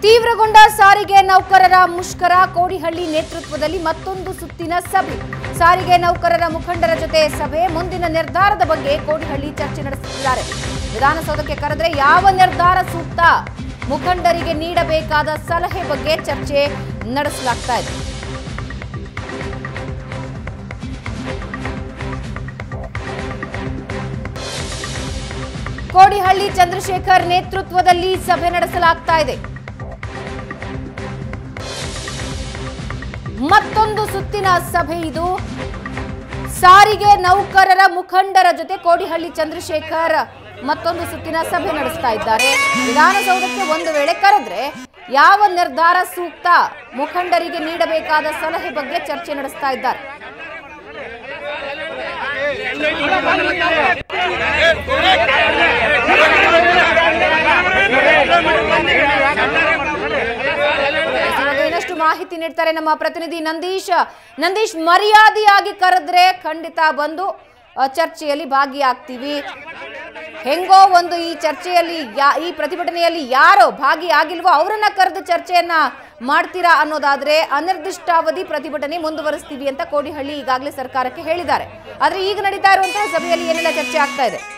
ತೀವ್ರಗೊಂಡ ಸಾರಿಗೆ ನೌಕರರ ಮುಷ್ಕರ ಕೋಡಿಹಳ್ಳಿ ನೇತೃತ್ವದಲ್ಲಿ ಮತ್ತೊಂದು ಸುತ್ತಿನ ಸಭೆ ಸಾರಿಗೆ ನೌಕರರ ಮುಖಂಡರ ಜೊತೆ ಸಭೆ ಮುಂದಿನ ನಿರ್ಧಾರದ ಬಗ್ಗೆ ಕೋಡಿಹಳ್ಳಿ ಚರ್ಚೆ ನಡೆಸುತ್ತಿದ್ದಾರೆ ವಿಧಾನಸೌಧಕ್ಕೆ ಕರೆದ್ರೆ ಯಾವ ನಿರ್ಧಾರ ಸೂಕ್ತ ಮುಖಂಡರಿಗೆ ನೀಡಬೇಕಾದ ಸಲಹೆ ಬಗ್ಗೆ ಚರ್ಚೆ ನಡೆಸಲಾಗ್ತಾ ಇದೆ ಕೋಡಿಹಳ್ಳಿ ಚಂದ್ರಶೇಖರ್ ನೇತೃತ್ವದಲ್ಲಿ ಸಭೆ ನಡೆಸಲಾಗ್ತಾ ಇದೆ ಮತ್ತೊಂದು ಸುತ್ತಿನ ಸಭೆ ಇದು ಸಾರಿಗೆ ನೌಕರರ ಮುಖಂಡರ ಜೊತೆ ಕೋಡಿಹಳ್ಳಿ ಚಂದ್ರಶೇಖರ್ ಮತ್ತೊಂದು ಸುತ್ತಿನ ಸಭೆ ನಡೆಸ್ತಾ ಇದ್ದಾರೆ ವಿಧಾನಸೌಧಕ್ಕೆ ಒಂದು ವೇಳೆ ಕರೆದ್ರೆ ಯಾವ ನಿರ್ಧಾರ ಸೂಕ್ತ ಮುಖಂಡರಿಗೆ ನೀಡಬೇಕಾದ ಸಲಹೆ ಬಗ್ಗೆ ಚರ್ಚೆ ನಡೆಸ್ತಾ ಇದ್ದಾರೆ ಇದ್ರ ಬಗ್ಗೆ ಇನ್ನಷ್ಟು ಮಾಹಿತಿ ನೀಡ್ತಾರೆ ನಮ್ಮ ಪ್ರತಿನಿಧಿ ನಂದೀಶ್ ನಂದೀಶ್ ಮರ್ಯಾದೆಯಾಗಿ ಕರೆದ್ರೆ ಖಂಡಿತ ಬಂದು ಅ, ಚರ್ಚೆಯಲ್ಲಿ ಭಾಗಿಯಾಗ್ತೀವಿ ಹೆಂಗೋ ಒಂದು ಈ ಚರ್ಚೆಯಲ್ಲಿ ಯಾ- ಈ ಪ್ರತಿಭಟನೆಯಲ್ಲಿ ಯಾರೋ ಭಾಗಿಯಾಗಿಲ್ವೋ ಅವರನ್ನ ಕರೆದು ಚರ್ಚೆಯನ್ನ ಮಾಡ್ತೀರಾ ಅನ್ನೋದಾದ್ರೆ ಅನಿರ್ದಿಷ್ಟಾವಧಿ ಪ್ರತಿಭಟನೆ ಮುಂದುವರಿಸ್ತೀವಿ ಅಂತ ಕೋಡಿಹಳ್ಳಿ ಈಗಾಗಲೇ ಸರ್ಕಾರಕ್ಕೆ ಹೇಳಿದ್ದಾರೆ ಆದ್ರೆ ಈಗ ನಡೀತಾ ಇರುವಂತಹ ಸಭೆಯಲ್ಲಿ ಏನೆಲ್ಲ ಚರ್ಚೆ ಆಗ್ತಾ ಇದೆ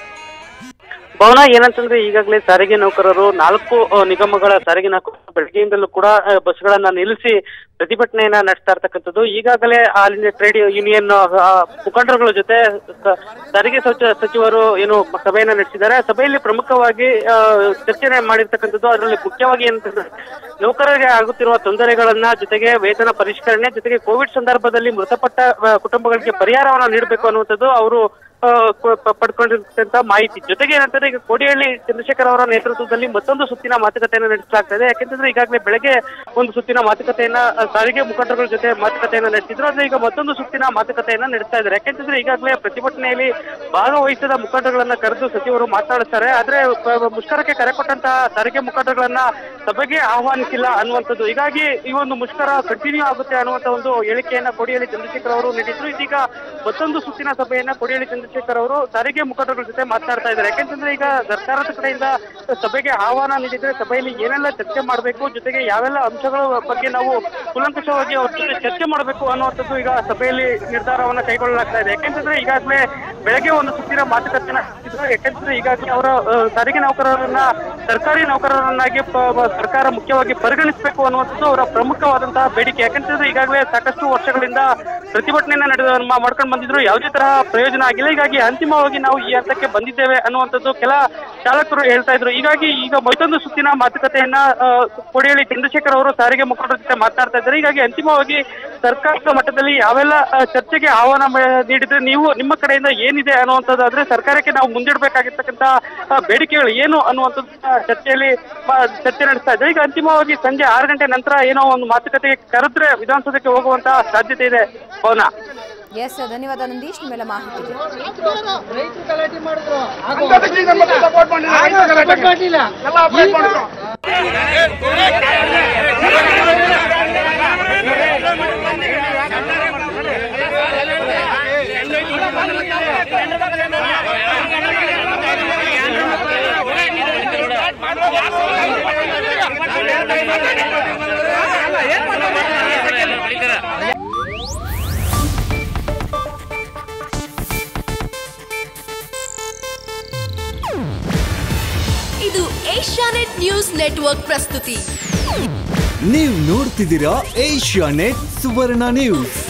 ಭವನ ಏನಂತಂದ್ರೆ ಈಗಾಗಲೇ ಸಾರಿಗೆ ನೌಕರರು ನಾಲ್ಕು ಅಹ್, ನಿಗಮಗಳ ಸಾರಿಗೆ ನೌಕರರು ಬೆಳಗ್ಗೆಯಿಂದಲೂ ಕೂಡ ಅಹ್, ಬಸ್ಗಳನ್ನ ನಿಲ್ಲಿಸಿ ಪ್ರತಿಭಟನೆಯನ್ನ ನಡೆಸ್ತಾ ಇರ್ತಕ್ಕಂಥದ್ದು ಈಗಾಗಲೇ ಆಲ್ ಇಂಡಿಯಾ ಟ್ರೇಡ್ ಯೂನಿಯನ್ ಅಹ್, ಮುಖಂಡರುಗಳ ಜೊತೆ ಸ- ಸಾರಿಗೆ ಸಚಿವ ಸಚಿವರು ಏನು ಸಭೆಯನ್ನ ನಡೆಸಿದ್ದಾರೆ ಆ ಸಭೆಯಲ್ಲಿ ಪ್ರಮುಖವಾಗಿ ಅಹ್, ಚರ್ಚೆ ಮಾಡಿರ್ತಕ್ಕಂಥದ್ದು ಅದರಲ್ಲಿ ಮುಖ್ಯವಾಗಿ ಏನಂತಂದ್ರೆ ನೌಕರರಿಗೆ ಆಗುತ್ತಿರುವ ತೊಂದರೆಗಳನ್ನ ಜೊತೆಗೆ ವೇತನ ಪರಿಷ್ಕರಣೆ ಜೊತೆಗೆ ಕೋವಿಡ್ ಸಂದರ್ಭದಲ್ಲಿ ಮೃತಪಟ್ಟ ಅಹ್, ಕುಟುಂಬಗಳಿಗೆ ಪರಿಹಾರವನ್ನ ನೀಡಬೇಕು ಅನ್ನುವಂಥದ್ದು ಅವರು ಆ, ಪ- ಪ- ಪಡ್ಕೊಂಡಿರ್ತಕ್ಕಂಥ ಮಾಹಿತಿ ಜೊತೆಗೆ ಏನಂತಂದ್ರೆ ಈಗ ಕೋಡಿಹಳ್ಳಿ ಚಂದ್ರಶೇಖರ್ ಅವರ ನೇತೃತ್ವದಲ್ಲಿ ಮತ್ತೊಂದು ಸುತ್ತಿನ ಮಾತುಕತೆಯನ್ನು ನಡೆಸಲಾಗ್ತದೆ ಯಾಕೆಂತಂದ್ರೆ ಈಗಾಗಲೇ ಬೆಳಗ್ಗೆ ಒಂದು ಸುತ್ತಿನ ಮಾತುಕತೆಯನ್ನ ಆ, ಸಾರಿಗೆ ಮುಖಂಡರುಗಳ ಜೊತೆ ಮಾತುಕತೆಯನ್ನ ನಡೆಸಿದ್ರು ಆದ್ರೆ ಈಗ ಮತ್ತೊಂದು ಸುತ್ತಿನ ಮಾತುಕತೆಯನ್ನ ನಡೆಸ್ತಾ ಇದ್ದಾರೆ ಯಾಕೆಂತಂದ್ರೆ ಈಗಾಗಲೇ ಪ್ರತಿಭಟನೆಯಲ್ಲಿ ಭಾಗವಹಿಸಿದ ಮುಖಂಡರುಗಳನ್ನ ಕರೆದು ಸಚಿವರು ಮಾತನಾಡಿಸ್ತಾರೆ ಆದ್ರೆ ಪ- ಮುಷ್ಕರಕ್ಕೆ ಕರೆ ಕೊಟ್ಟಂತಹ ಸಾರಿಗೆ ಮುಖಂಡರುಗಳನ್ನ ಸಭೆಗೆ ಆಹ್ವಾನಿಸಿಲ್ಲ ಅನ್ನುವಂಥದ್ದು ಹೀಗಾಗಿ ಈ ಒಂದು ಮುಷ್ಕರ ಕಂಟಿನ್ಯೂ ಆಗುತ್ತೆ ಅನ್ನುವಂತ ಒಂದು ಹೇಳಿಕೆಯನ್ನ ಕೋಡಿಹಳ್ಳಿ ಚಂದ್ರಶೇಖರ್ ಅವರು ನೀಡಿದ್ರು ಇದೀಗ ಮತ್ತೊಂದು ಸುತ್ತಿನ ಸಭೆಯನ್ನ ಕೋಡಿಹಳ್ಳಿ ಚಂದ್ರಶೇಖರ್ ಅವರು ಸಾರಿಗೆ ಮುಖಂಡರುಗಳ ಜೊತೆ ಮಾತನಾಡ್ತಾ ಇದ್ದಾರೆ ಯಾಕೆಂತಂದ್ರೆ ಈಗ ಸರ್ಕಾರದ ಕಡೆಯಿಂದ ಸಭೆಗೆ ಆಹ್ವಾನ ನೀಡಿದ್ರೆ ಸಭೆಯಲ್ಲಿ ಏನೆಲ್ಲ ಚರ್ಚೆ ಮಾಡಬೇಕು ಜೊತೆಗೆ ಯಾವೆಲ್ಲ ಅಂಶಗಳ ಬಗ್ಗೆ ನಾವು ಕೂಲಂಕಷವಾಗಿ ಅವ್ರ ಜೊತೆ ಚರ್ಚೆ ಮಾಡಬೇಕು ಅನ್ನುವಂಥದ್ದು ಈಗ ಸಭೆಯಲ್ಲಿ ನಿರ್ಧಾರವನ್ನ ಕೈಗೊಳ್ಳಲಾಗ್ತಾ ಇದೆ ಯಾಕೆಂತಂದ್ರೆ ಈಗಾಗಲೇ ಬೆಳಗ್ಗೆ ಒಂದು ಸುತ್ತಿನ ಮಾತುಕತೆ ನಡೆಸಿದ್ರು ಯಾಕೆಂತಂದ್ರೆ ಈಗಾಗಲೇ ಅವರ ಆ, ಸಾರಿಗೆ ನೌಕರರನ್ನ ಸರ್ಕಾರಿ ನೌಕರರನ್ನಾಗಿ ಪ- ಪ- ಸರ್ಕಾರ ಮುಖ್ಯವಾಗಿ ಪರಿಗಣಿಸಬೇಕು ಅನ್ನುವಂಥದ್ದು ಅವರ ಪ್ರಮುಖವಾದಂತಹ ಬೇಡಿಕೆ ಯಾಕೆಂತಂದ್ರೆ ಈಗಾಗಲೇ ಸಾಕಷ್ಟು ವರ್ಷಗಳಿಂದ ಪ್ರತಿಭಟನೆಯನ್ನ ನಡೆದ ಮಾ- ಮಾಡ್ಕೊಂಡು ಬಂದಿದ್ರು ಯಾವುದೇ ತರಹ ಪ್ರಯೋಜನ ಆಗಿಲ್ಲ ಹೀಗಾಗಿ ಅಂತಿಮವಾಗಿ ನಾವು ಈ ಹಂತಕ್ಕೆ ಬಂದಿದ್ದೇವೆ ಅನ್ನುವಂಥದ್ದು ಕೆಲ ಚಾಲಕರು ಹೇಳ್ತಾ ಇದ್ರು ಹೀಗಾಗಿ ಈಗ ಮತ್ತೊಂದು ಸುತ್ತಿನ ಮಾತುಕತೆಯನ್ನ ಆ, ಕೋಡಿಹಳ್ಳಿ ಚಂದ್ರಶೇಖರ್ ಅವರು ಸಾರಿಗೆ ಮುಖಂಡರ ಜೊತೆ ಮಾತನಾಡ್ತಾ ಇದ್ದಾರೆ ಹೀಗಾಗಿ ಅಂತಿಮವಾಗಿ ಸರ್ಕಾರದ ಮಟ್ಟದಲ್ಲಿ ಯಾವೆಲ್ಲ ಆ, ಚರ್ಚೆಗೆ ಆಹ್ವಾನ ಮ- ನೀಡಿದ್ರೆ ನೀವು ನಿಮ್ಮ ಕಡೆಯಿಂದ ಏನಿದೆ ಅನ್ನುವಂಥದ್ದಾದ್ರೆ ಸರ್ಕಾರಕ್ಕೆ ನಾವು ಮುಂದಿಡಬೇಕಾಗಿರ್ತಕ್ಕಂಥ ಆ, ಬೇಡಿಕೆಗಳು ಏನು ಅನ್ನುವಂಥದ್ದು ಚರ್ಚೆಯಲ್ಲಿ ಮ- ಚರ್ಚೆ ನಡೆಸ್ತಾ ಇದ್ದಾರೆ ಈಗ ಅಂತಿಮವಾಗಿ ಸಂಜೆ ಆರು ಗಂಟೆ ನಂತರ ಏನೋ ಒಂದು ಮಾತುಕತೆಗೆ ಕರೆದ್ರೆ ವಿಧಾನಸೌಧಕ್ಕೆ ಹೋಗುವಂತ ಸಾಧ್ಯತೆ ಇದೆ ಭವನ ಎಸ್ ಧನ್ಯವಾದ ನಂದೀಶ್ ನಿಮ್ಮೆಲ್ಲ ಮಾಹಿತಿಗೆ ಅಂಥದಕ್ಕೆ ನಮ್ಮ ಸಪೋರ್ಟ್ ಮಾಡಿಲ್ಲ ರೈತರ ಗಲಾಟೆಗೆ. ಎಲ್ಲ ಅಪ್ಡೇಟ್ ಮಾಡಿದ್ರು ಇದು ಏಷ್ಯಾನೆಟ್ ನ್ಯೂಸ್ ನೆಟ್ವರ್ಕ್ ಪ್ರಸ್ತುತಿ ನೀವು ನೋಡ್ತಿದ್ದೀರಾ ಏಷ್ಯಾ ನೆಟ್ ಸುವರ್ಣ ನ್ಯೂಸ್